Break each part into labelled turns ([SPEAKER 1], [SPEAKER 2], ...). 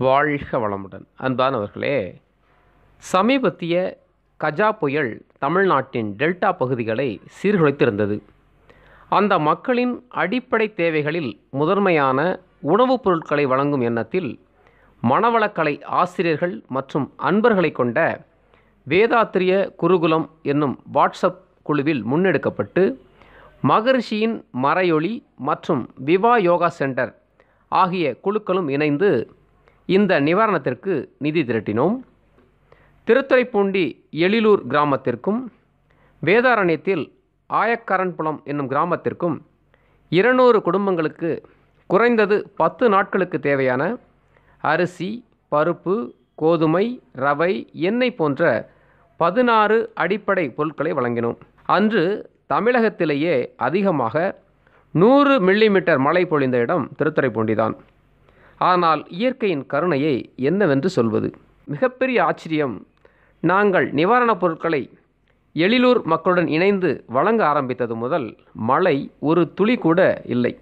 [SPEAKER 1] வாழ்க வளமுடன் அன்பானவர்களே சமீபத்திய கஜா புயல் தமிழ்நாட்டின் டெல்டா பகுதிகளை சீர்குலைத்திருந்தது அந்த மக்களின் அடிப்படை தேவைகளில் முதன்மையான உணவுப் பொருட்களை வழங்கும் எண்ணத்தில் மனவளக்கலை ஆசிரியர்கள் மற்றும் அன்பர்களை கொண்ட வேதாத்திரிய குருகுலம் என்னும் வாட்ஸ்அப் குழுவில் முன்னெடுக்கப்பட்டு மகரிஷியின் மறையொளி மற்றும் விவா யோகா சென்டர் ஆகிய குழுக்களும் இணைந்து இந்த நிவாரணத்திற்கு நிதி திரட்டினோம் திருத்துறைப்பூண்டி எழிலூர் கிராமத்திற்கும் வேதாரண்யத்தில் ஆயக்கரன்புலம் என்னும் கிராமத்திற்கும் இருநூறு குடும்பங்களுக்கு குறைந்தது பத்து நாட்களுக்கு தேவையான அரிசி பருப்பு கோதுமை ரவை எண்ணெய் போன்ற பதினாறு அடிப்படை பொருட்களை வழங்கினோம் அன்று தமிழகத்திலேயே அதிகமாக நூறு மில்லிமீட்டர் மழை பொழிந்த இடம் திருத்துறைப்பூண்டிதான் ஆனால் இயற்கையின் கருணையை என்னவென்று சொல்வது மிகப்பெரிய ஆச்சரியம் நாங்கள் நிவாரணப் பொருட்களை எழிலூர் மக்களுடன் இணைந்து வழங்க ஆரம்பித்தது முதல் மழை ஒரு துளி கூட இல்லை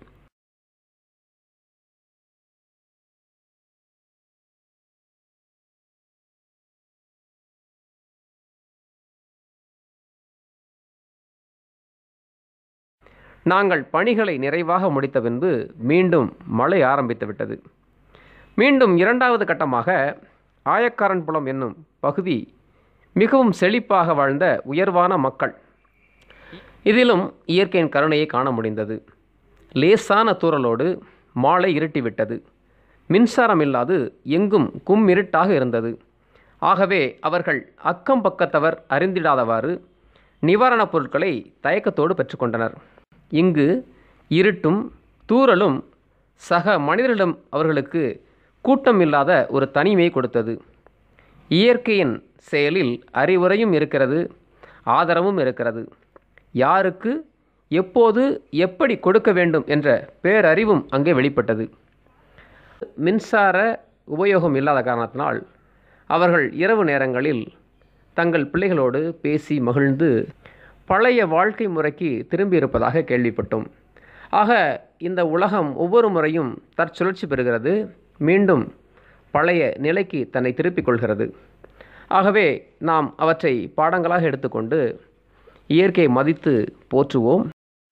[SPEAKER 1] நாங்கள் பணிகளை நிறைவாக முடித்த பின்பு மீண்டும் மழை ஆரம்பித்து விட்டது மீண்டும் இரண்டாவது கட்டமாக ஆயக்காரன்புலம் என்னும் பகுதி மிகவும் செழிப்பாக வாழ்ந்த உயர்வான மக்கள் இதிலும் இயற்கையின் கருணையை காண முடிந்தது லேசான தூறலோடு மாலை இருட்டிவிட்டது மின்சாரம் இல்லாது எங்கும் கும் இருட்டாக இருந்தது ஆகவே அவர்கள் அக்கம் பக்கத்தவர் அறிந்திடாதவாறு நிவாரணப் பொருட்களை தயக்கத்தோடு பெற்றுக்கொண்டனர் இங்கு இருட்டும் தூறலும் சக மனிதர்களிடம் அவர்களுக்கு கூட்டம் இல்லாத ஒரு தனிமையை கொடுத்தது இயற்கையின் செயலில் அறிவுரையும் இருக்கிறது ஆதரவும் இருக்கிறது யாருக்கு எப்போது எப்படி கொடுக்க வேண்டும் என்ற பேரறிவும் அங்கே வெளிப்பட்டது மின்சார உபயோகம் இல்லாத காரணத்தினால் அவர்கள் இரவு நேரங்களில் தங்கள் பிள்ளைகளோடு பேசி மகிழ்ந்து பழைய வாழ்க்கை முறைக்கு திரும்பி இருப்பதாக கேள்விப்பட்டோம் ஆக இந்த உலகம் ஒவ்வொரு முறையும் தற்சுழற்சி பெறுகிறது மீண்டும் பழைய நிலைக்கு தன்னை திருப்பிக் கொள்கிறது ஆகவே நாம் அவற்றை பாடங்களாக எடுத்துக்கொண்டு இயற்கையை மதித்து போற்றுவோம்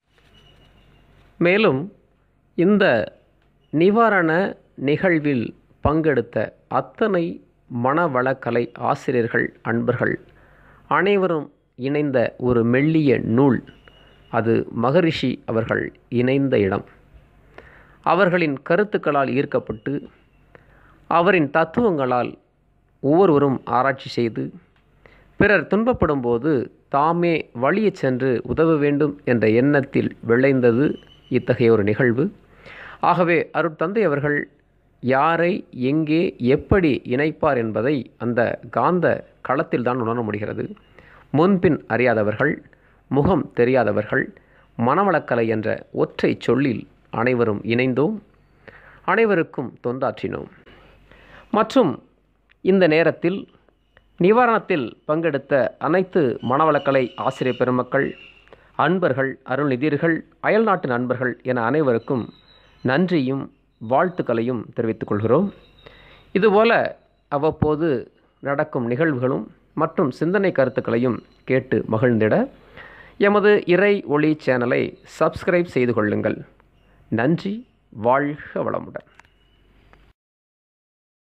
[SPEAKER 1] மேலும் இந்த நிவாரண நிகழ்வில் பங்கெடுத்த அத்தனை மனவளக்கலை ஆசிரியர்கள் அன்பர்கள் அனைவரும் இணைந்த ஒரு மெல்லிய நூல் அது மகரிஷி அவர்கள் இணைந்த இடம் அவர்களின் கருத்துக்களால் ஈர்க்கப்பட்டு அவரின் தத்துவங்களால் ஒவ்வொருவரும் ஆராய்ச்சி செய்து பிறர் துன்பப்படும் போது தாமே வழியச் சென்று உதவ வேண்டும் என்ற எண்ணத்தில் விளைந்தது இத்தகைய ஒரு நிகழ்வு ஆகவே அருட்தந்தை அவர்கள் யாரை எங்கே எப்படி இணைப்பார் என்பதை அந்த காந்த களத்தில் தான் உணர முடிகிறது முன்பின் அறியாதவர்கள் முகம் தெரியாதவர்கள் மனவளக்கலை என்ற ஒற்றை சொல்லில் அனைவரும் இணைந்தோம் அனைவருக்கும் தொண்டாற்றினோம் மற்றும் இந்த நேரத்தில் நிவாரணத்தில் பங்கெடுத்த அனைத்து மனவளக்கலை ஆசிரியர் பெருமக்கள் அன்பர்கள் அருள்நிதியர்கள் அயல்நாட்டு நண்பர்கள் என அனைவருக்கும் நன்றியும் வாழ்த்துக்களையும் தெரிவித்துக் கொள்கிறோம் இதுபோல அவ்வப்போது நடக்கும் நிகழ்வுகளும் மற்றும் சிந்தனை கருத்துக்களையும் கேட்டு மகிழ்ந்திட எமது இறை ஒளி சேனலை சப்ஸ்கிரைப் செய்து கொள்ளுங்கள் நன்றி வாழ்க வளமுடன்